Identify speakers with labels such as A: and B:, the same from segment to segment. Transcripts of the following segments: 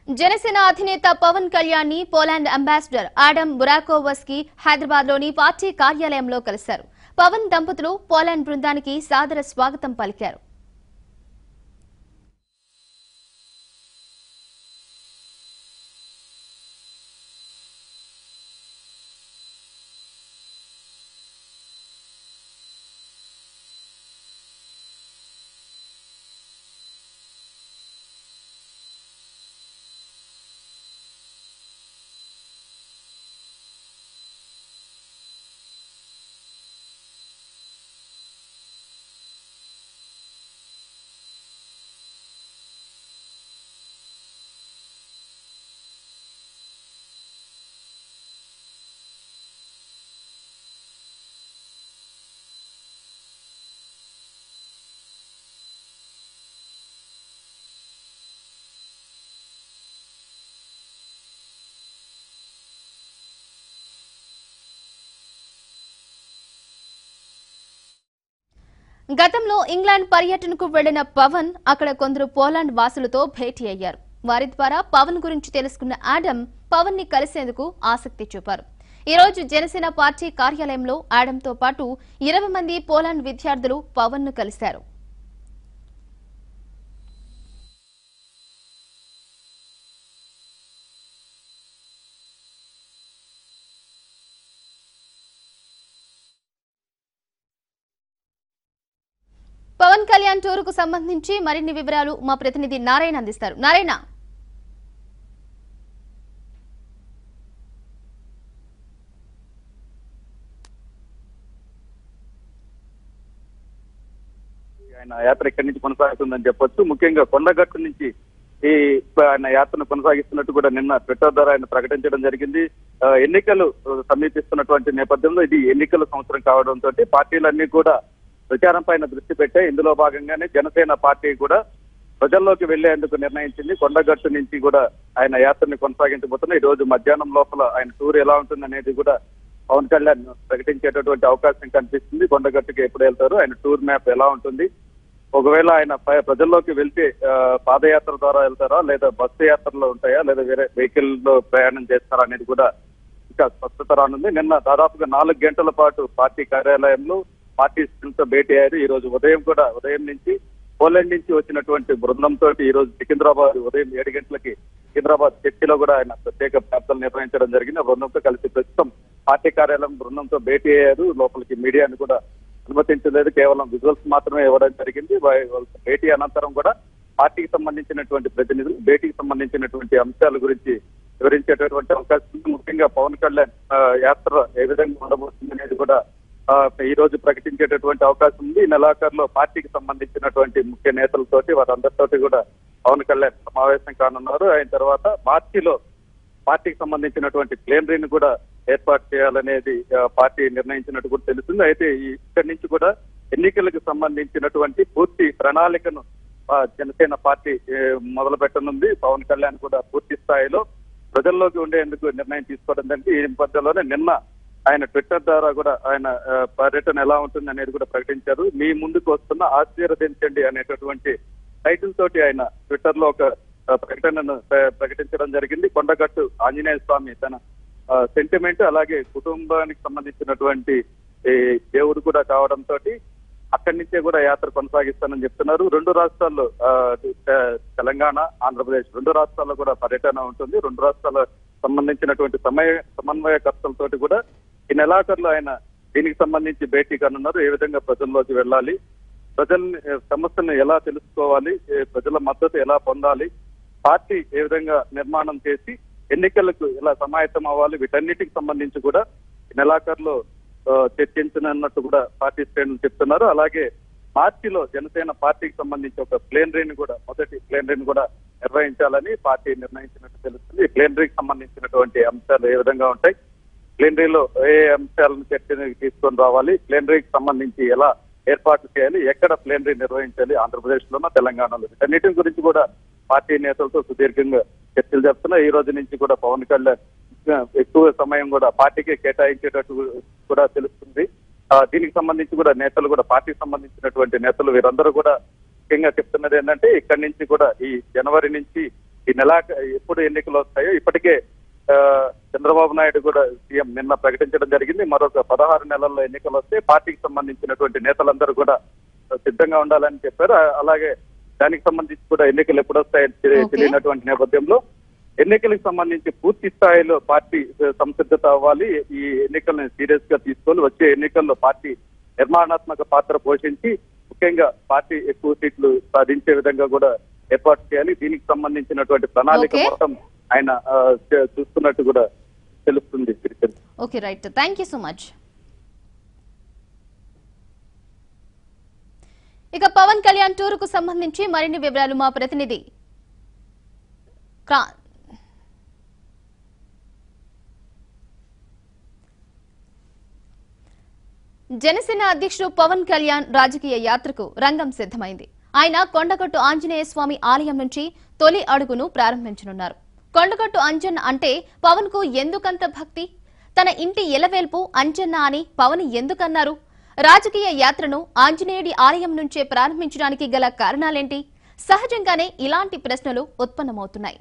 A: జనసేన అధినేత పవన్ కళ్యాణ్ ని Poland ambassador Adam బురాకోవస్ కి హైదరాబాద్ లోని పార్టీ కార్యాలయంలో కలిశారు పవన్ దంపతులు పోలాండ్ బృందానికి సాదర స్వాగతం పలికారు గతంలో ఇంగ్లాండ్ పర్యటనకు వెళ్లిన పవన్ అక్కడ కొందరు పోలాండ్ వాసులతో భేటీ అయ్యారు వారి ద్వారా పవన్ గురించి తెలుసుకున్న ఆడమ్ పవన్ ని కలిసేందుకు ఆసక్తి చూపారు ఈ రోజు జనసేన పార్టీ కార్యాలయంలో ఆడమ్ తో పాటు ఇరవై మంది పోలాండ్ విద్యార్థులు పవన్ ను కలిశారు పవన్ కళ్యాణ్ టూర్ కు సంబంధించి మరిన్ని వివరాలు మా ప్రతినిధి నారాయణ అందిస్తారు నారాయణ
B: ఆయన యాత్ర ఇక్కడి నుంచి కొనసాగుతుందని చెప్పొచ్చు ముఖ్యంగా కొండగట్టు నుంచి ఈ ఆయన యాత్రను కొనసాగిస్తున్నట్టు కూడా నిన్న ట్విట్టర్ ద్వారా ఆయన ప్రకటించడం జరిగింది ఆ, ఎన్నికలు సమీపిస్తున్నటువంటి నేపథ్యంలో ఇది ఎన్నికల సంవత్సరం కావడంతో పార్టీలన్నీ కూడా ప్రచారం పైన దృష్టి పెట్టాయి ఇందులో భాగంగానే జనసేన పార్టీ కూడా ప్రజల్లోకి వెళ్లేందుకు నిర్ణయించింది కొండగట్టు నుంచి కూడా ఆయన యాత్రని కొనసాగించబోతున్నా ఈ రోజు మధ్యాహ్నం లోపల ఆయన టూర్ ఎలా ఉంటుంది అనేది కూడా పవన్ కళ్యాణ్ ప్రకటించేటటువంటి అవకాశం కనిపిస్తుంది కొండగట్టుకి ఎప్పుడు వెళ్తారు ఆయన టూర్ మ్యాప్ ఎలా ఉంటుంది ఒకవేళ ఆయన ప- ప్రజల్లోకి వెళ్తే ఆ, పాదయాత్ర ద్వారా వెళ్తారా లేదా బస్సు యాత్రలో ఉంటాయా లేదా వేరే వెహికల్ లో ప్రయాణం చేస్తారా అనేది కూడా ఇంకా స్పష్టత రానుంది నిన్న దాదాపుగా నాలుగు గంటల పాటు పార్టీ కార్యాలయంలో పార్టీ శ్రేణులతో భేటీ అయ్యారు ఈ రోజు ఉదయం కూడా ఉదయం నుంచి పోలాండ్ నుంచి వచ్చినటువంటి బృందంతో ఈ రోజు సికింద్రాబాద్ ఉదయం ఏడు గంటలకి సికింద్రాబాద్ చర్చిలో కూడా ఆయన ప్రత్యేక ప్రార్థనలు నిర్వహించడం జరిగింది ఆ బృందంతో కలిసి ప్రస్తుతం పార్టీ కార్యాలయం బృందంతో భేటీ అయ్యారు లోపలికి మీడియాను కూడా అనుమతించలేదు కేవలం విజువల్స్ మాత్రమే ఇవ్వడం జరిగింది వా- వాళ్ళ భేటీ అనంతరం కూడా పార్టీకి సంబంధించినటువంటి ప్రతినిధులు భేటీకి సంబంధించినటువంటి అంశాల గురించి వివరించేటటువంటి అవకాశం ఉంది ముఖ్యంగా పవన్ కళ్యాణ్ ఆ, యాత్ర ఏ విధంగా ఉండబోతుంది అనేది కూడా ఆ, ఈ రోజు ప్రకటించేటటువంటి అవకాశం ఉంది ఈ నెలాఖరులో పార్టీకి సంబంధించినటువంటి ముఖ్య నేతలతోటి వారందరితోటి కూడా పవన్ కళ్యాణ్ సమావేశం కానున్నారు అయిన తర్వాత మార్చిలో పార్టీకి సంబంధించినటువంటి ప్లేనరీని కూడా ఏర్పాటు చేయాలనేది ఆ, పార్టీ నిర్ణయించినట్టు కూడా తెలుస్తుంది అయితే ఈ ఇక్కడి నుంచి కూడా ఎన్నికలకు సంబంధించినటువంటి పూర్తి ప్రణాళికను ఆ, జనసేన పార్టీ ఏ, మొదలు పెట్టనుంది పవన్ కళ్యాణ్ కూడా పూర్తి స్థాయిలో ప్రజల్లోకి ఉండేందుకు నిర్ణయం తీసుకోవడం జరిగింది ఈ నేపథ్యంలోనే నిన్న ఆయన ట్విట్టర్ ద్వారా కూడా ఆయన ఆ, పర్యటన ఎలా ఉంటుంది అనేది కూడా ప్రకటించారు మీ ముందుకు వస్తున్న ఆశీర్వదించండి అనేటటువంటి టైటిల్ తోటి ఆయన ట్విట్టర్ లో ఒక ఆ, ప్రకటనను ప్ర- ప్రకటించడం జరిగింది కొండగట్టు ఆంజనేయ స్వామి తన సెంటిమెంట్ అలాగే కుటుంబానికి సంబంధించినటువంటి ఈ దేవుడు కూడా కావడంతో అక్కడి నుంచే కూడా యాత్ర కొనసాగిస్తానని చెప్తున్నారు రెండు రాష్ట్రాల్లో ఆ, తె- తెలంగాణ ఆంధ్రప్రదేశ్ రెండు రాష్ట్రాల్లో కూడా పర్యటన ఉంటుంది రెండు రాష్ట్రాల సంబంధించినటువంటి సమయ సమన్వయకర్తలతోటి కూడా ఈ నెలాఖరులో ఆయన దీనికి సంబంధించి భేటీ కానున్నారు ఏ విధంగా ప్రజల్లోకి వెళ్ళాలి ప్రజల్ని ఏ, సమస్యలను ఎలా తెలుసుకోవాలి ఏ, ప్రజల మద్దతు ఎలా పొందాలి పార్టీ ఏ విధంగా నిర్మాణం చేసి ఎన్నికలకు ఎలా సమాయత్తం అవ్వాలి వీటన్నిటికి సంబంధించి కూడా ఈ నెలాఖరులో ఆ, చర్చించనున్నట్టు కూడా పార్టీ శ్రేణులు చెప్తున్నారు అలాగే మార్చిలో జనసేన పార్టీకి సంబంధించి ఒక ప్లేనరీని కూడా మొదటి ప్లేనరీని కూడా నిర్వహించాలని పార్టీ నిర్ణయించినట్టు తెలుస్తుంది ఈ ప్లేనరీకి సంబంధించినటువంటి అంశాలు ఏ విధంగా ఉంటాయి ప్లేనరీలో ఏ అంశాలను చర్చకి తీసుకొని రావాలి ప్లేనరీకి సంబంధించి ఎలా ఏర్పాట్లు చేయాలి ఎక్కడ ప్లేనరీ నిర్వహించాలి ఆంధ్రప్రదేశ్ లోనో తెలంగాణలో వీటన్నిటి గురించి కూడా పార్టీ నేతలతో సుదీర్ఘంగా చర్చలు జరుపుతున్నా ఈ రోజు నుంచి కూడా పవన్ కళ్యాణ్ ఆ, ఎక్కువ సమయం కూడా పార్టీకి కేటాయించేటట్టు కూడా తెలుస్తుంది ఆ, దీనికి సంబంధించి కూడా నేతలు కూడా పార్టీకి సంబంధించినటువంటి నేతలు వీరందరూ కూడా ముఖ్యంగా చెప్తున్నది ఏంటంటే ఇక్కడి నుంచి కూడా ఈ జనవరి నుంచి ఈ నెల ఎప్పుడు ఎన్నికలు వస్తాయో ఇప్పటికే ఆ, చంద్రబాబు నాయుడు కూడా సీఎం నిన్న ప్రకటించడం జరిగింది మరొక పదహారు నెలల్లో ఎన్నికలు వస్తే పార్టీకి సంబంధించినటువంటి నేతలందరూ కూడా సిద్ధంగా ఉండాలని చెప్పారు ఆ- అలాగే దానికి సంబంధించి కూడా ఎన్నికలు ఎప్పుడు వస్తాయని తెలి-
A: Okay.
B: తెలియనటువంటి నేపథ్యంలో ఎన్నికలకు సంబంధించి పూర్తి స్థాయిలో పార్టీ ఆ, సంసిద్ధత అవ్వాలి ఈ ఎన్నికలను సీరియస్ గా తీసుకొని వచ్చే ఎన్నికల్లో పార్టీ నిర్మాణాత్మక పాత్ర పోషించి ముఖ్యంగా పార్టీ ఎక్కువ సీట్లు సాధించే విధంగా కూడా ఏర్పాటు చేయాలి దీనికి సంబంధించినటువంటి ప్రణాళిక
A: Okay.
B: మొత్తం ఆయన ఆ, చే- చూస్తున్నట్టు కూడా తెలుస్తుంది Srikar.
A: Okay right thank you so much ఇక పవన్ కళ్యాణ్ టూర్ కు సంబంధించి మరిన్ని వివరాలు మా ప్రతినిధి క్రా- జనసేన అధ్యక్షుడు పవన్ కళ్యాణ్ రాజకీయ యాత్రకు రంగం సిద్ధమైంది ఆయన కొండగట్టు ఆంజనేయ స్వామి ఆలయం నుంచి తొలి అడుగును ప్రారంభించనున్నారు కొండగట్టు అంజన్న అంటే పవన్ కు ఎందుకంత భక్తి తన ఇంటి ఎలవేల్పు అంజన్న అని పవన్ ఎందుకన్నారు రాజకీయ యాత్రను ఆంజనేయుడి ఆలయం నుంచే ప్రారంభించడానికి గల కారణాలేంటి సహజంగానే ఇలాంటి ప్రశ్నలు ఉత్పన్నమవుతున్నాయి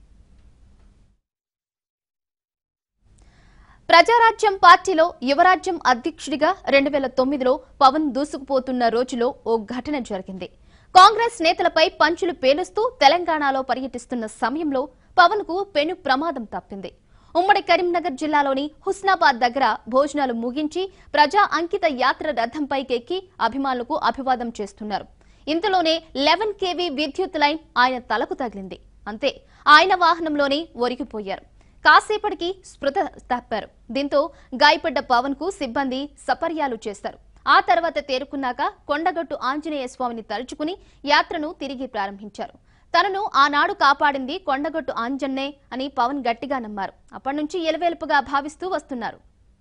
A: ప్రజారాజ్యం పార్టీలో యువరాజ్యం అధ్యక్షుడిగా రెండు వేల తొమ్మిదిలో పవన్ దూసుకుపోతున్న రోజులో ఓ ఘటన జరిగింది కాంగ్రెస్ నేతలపై పంచులు పేలుస్తూ తెలంగాణలో పర్యటిస్తున్న సమయంలో పవన్ కు పెను ప్రమాదం తప్పింది ఉమ్మడి కరీంనగర్ జిల్లాలోని హుస్నాబాద్ దగ్గర భోజనాలు ముగించి ప్రజా అంకిత యాత్ర రథంపైకెక్కి అభిమానులకు అభివాదం చేస్తున్నారు ఇంతలోనే లెవెన్ కేవీ విద్యుత్ లైన్ ఆయన తలకు తగిలింది అంతే ఆయన వాహనంలోనే ఒరిగిపోయారు కాసేపటికి స్పృత తప్పారు దీంతో గాయపడ్డ పవన్ కు సిబ్బంది సపర్యాలు చేశారు ఆ తర్వాత తేరుకున్నాక కొండగట్టు ఆంజనేయ స్వామిని తలుచుకుని యాత్రను తిరిగి ప్రారంభించారు తనను ఆనాడు కాపాడింది కొండగట్టు ఆంజన్నే అని పవన్ గట్టిగా నమ్మారు అప్పటి నుంచి ఎలవేల్పుగా భావిస్తూ వస్తున్నారు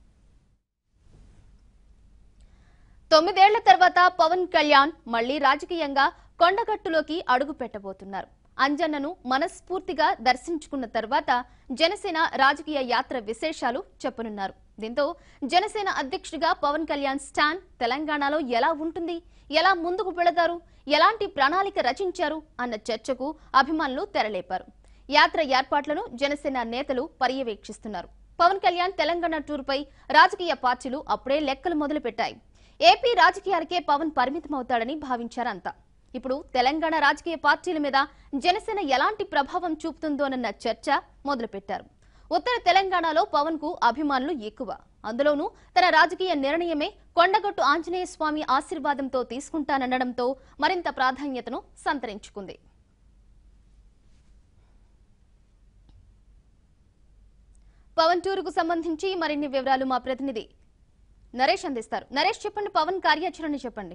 A: తొమ్మిదేళ్ల తర్వాత పవన్ కళ్యాణ్ మళ్లీ రాజకీయంగా కొండగట్టులోకి అడుగు పెట్టబోతున్నారు అంజన్నను మనస్ఫూర్తిగా దర్శించుకున్న తర్వాత జనసేన రాజకీయ యాత్ర విశేషాలు చెప్పనున్నారు దీంతో జనసేన అధ్యక్షుడిగా పవన్ కళ్యాణ్ స్టాండ్ తెలంగాణలో ఎలా ఉంటుంది ఎలా ముందుకు వెళతారు ఎలాంటి ప్రణాళిక రచించారు అన్న చర్చకు అభిమానులు తెరలేపారు యాత్ర ఏర్పాట్లను జనసేన నేతలు పర్యవేక్షిస్తున్నారు పవన్ కళ్యాణ్ తెలంగాణ టూర్పై రాజకీయ పార్టీలు అప్పుడే లెక్కలు మొదలుపెట్టాయి ఏపీ రాజకీయాలకే పవన్ పరిమితమవుతాడని భావించారంతా ఇప్పుడు తెలంగాణ రాజకీయ పార్టీల మీద జనసేన ఎలాంటి ప్రభావం చూపుతుందోనన్న చర్చ మొదలుపెట్టారు ఉత్తర తెలంగాణలో పవన్ కు అభిమానులు ఎక్కువ అందులోనూ తన రాజకీయ నిర్ణయమే కొండగట్టు ఆంజనేయ స్వామి ఆశీర్వాదంతో తీసుకుంటాననడంతో మరింత ప్రాధాన్యతను సంతరించుకుంది పవన్ టూరుకు సంబంధించి మరిన్ని వివరాలు మా ప్రతినిధి నరేష్ అందిస్తారు నరేష్ చెప్పండి పవన్ కార్యాచరణ చెప్పండి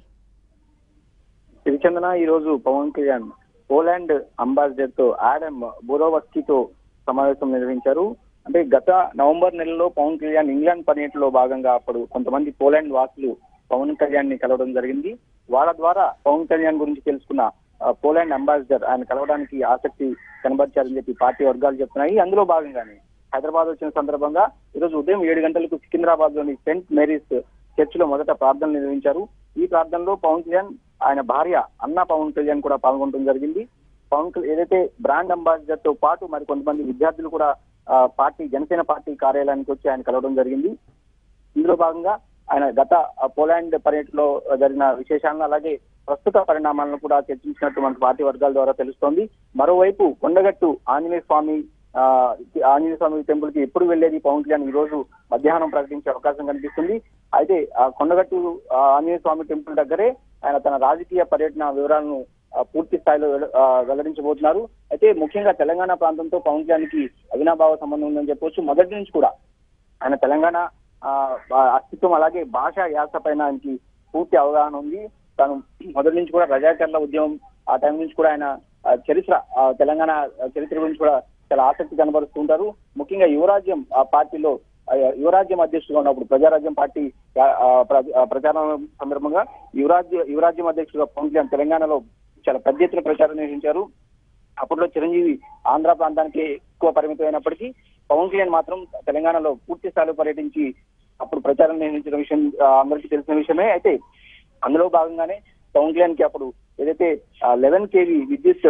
C: సిరిచందన ఈ రోజు పవన్ కళ్యాణ్ పోలాండ్ అంబాసిడర్ తో ఆడమ్ బురోవస్కీతో సమావేశం నిర్వహించారు అంటే గత నవంబర్ నెలలో పవన్ కళ్యాణ్ ఇంగ్లాండ్ పర్యటనలో భాగంగా అప్పుడు కొంతమంది పోలాండ్ వాసులు పవన్ కళ్యాణ్ ని కలవడం జరిగింది వాళ్ళ ద్వారా పవన్ కళ్యాణ్ గురించి తెలుసుకున్న ఆ, పోలాండ్ అంబాసిడర్ ఆయన కలవడానికి ఆసక్తి కనబరిచారని చెప్పి పార్టీ వర్గాలు చెప్తున్నాయి అందులో భాగంగానే హైదరాబాద్ వచ్చిన సందర్భంగా ఈరోజు ఉదయం ఏడు గంటలకు సికింద్రాబాద్ లోని సెంట్ మేరీస్ చర్చ్ లో మొదట ప్రార్థనలు నిర్వహించారు ఈ ప్రార్థనలో పవన్ కళ్యాణ్ ఆయన భార్య అన్న పవన్ కళ్యాణ్ కూడా పాల్గొనడం జరిగింది పవన్ కళ్యాణ్ ఏదైతే బ్రాండ్ అంబాసిడర్ తో పాటు మరి కొంతమంది విద్యార్థులు కూడా ఆ, పార్టీ జనసేన పార్టీ కార్యాలయానికి వచ్చి ఆయన కలవడం జరిగింది ఇందులో భాగంగా ఆయన గత ఆ, పోలాండ్ పర్యటనలో జరిగిన విశేషాలను అలాగే ప్రస్తుత పరిణామాలను కూడా చర్చించినట్టు మనకు పార్టీ వర్గాల ద్వారా తెలుస్తోంది మరోవైపు కొండగట్టు ఆంజనేయ స్వామి ఆ, ఆంజనేయ స్వామి టెంపుల్ కి ఎప్పుడు వెళ్లేది పవన్ కళ్యాణ్ ఈ రోజు మధ్యాహ్నం ప్రకటించే అవకాశం కనిపిస్తుంది అయితే ఆ కొండగట్టు ఆ, ఆంజనేయ స్వామి టెంపుల్ దగ్గరే ఆయన తన రాజకీయ పర్యటన వివరాలను ఆ, పూర్తి స్థాయిలో వెల్ల- ఆ, వెల్లడించబోతున్నారు అయితే ముఖ్యంగా తెలంగాణ ప్రాంతంతో పవన్ కళ్యాణ్ కి అవినాభావ సంబంధం ఉందని చెప్పొచ్చు మొదటి నుంచి కూడా ఆయన తెలంగాణ ఆ, ఆ, అస్తిత్వం అలాగే భాష యాస పైన ఆయనకి పూర్తి అవగాహన ఉంది తాను మొదటి నుంచి కూడా రజాకర్ల ఉద్యమం ఆ టైం నుంచి కూడా ఆయన ఆ, చరిత్ర ఆ, తెలంగాణ చరిత్ర గురించి కూడా చాలా ఆసక్తి కనబరుస్తూ ఉంటారు ముఖ్యంగా యువరాజ్యం ఆ పార్టీలో ఆ, యువరాజ్యం అధ్యక్షుడుగా ఉన్నప్పుడు ప్రజారాజ్యం పార్టీ ఆ, ఆ, ప్ర- ఆ, ప్రచారం సందర్భంగా యువరాజ్య యువరాజ్యం అధ్యక్షుడుగా పవన్ కళ్యాణ్ తెలంగాణలో చాలా పెద్ద ఎత్తున ప్రచారం నిర్వహించారు అప్పట్లో చిరంజీవి ఆంధ్ర ప్రాంతానికి ఎక్కువ పరిమితమైనప్పటికీ పవన్ కళ్యాణ్ మాత్రం తెలంగాణలో పూర్తి స్థాయిలో పర్యటించి అప్పుడు ప్రచారం నిర్వహించిన విషయం ఆ, అందరికీ తెలిసిన విషయమే అయితే అందులో భాగంగానే పవన్ కళ్యాణ్ కి అప్పుడు ఏదైతే లెవెన్ కేవీ విద్యుత్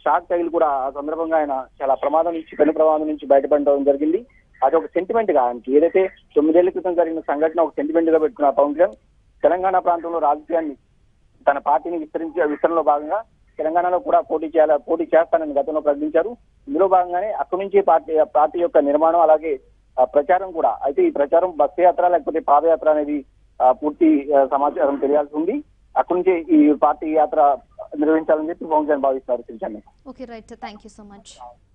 C: షాక్ తగిలి కూడా ఆ సందర్భంగా ఆయన చాలా ప్రమాదం నుంచి పెను ప్రమాదం నుంచి బయటపడడం జరిగింది అది ఒక సెంటిమెంట్ గా ఆయనకి ఏదైతే తొమ్మిదేళ్ల క్రితం జరిగిన సంఘటన ఒక సెంటిమెంట్ గా పెట్టుకున్న పవన్ కళ్యాణ్ తెలంగాణ ప్రాంతంలో రాజకీయాన్ని తన పార్టీని విస్తరించే విస్తరణలో భాగంగా తెలంగాణలో కూడా పోటీ చేయాల పోటీ చేస్తానని గతంలో ప్రకటించారు ఇందులో భాగంగానే అక్కడి నుంచి పార్టీ పార్టీ యొక్క నిర్మాణం అలాగే ఆ, ప్రచారం కూడా అయితే ఈ ప్రచారం బస్సు యాత్ర లేకపోతే పాదయాత్ర అనేది ఆ, పూర్తి ఆ, సమాచారం తెలియాల్సి ఉంది అక్కడి నుంచి ఈ పార్టీ యాత్ర నిర్వహించాలని చెప్పి పవన్ కళ్యాణ్ భావిస్తారు తెలిసాను
A: okay right thank you so much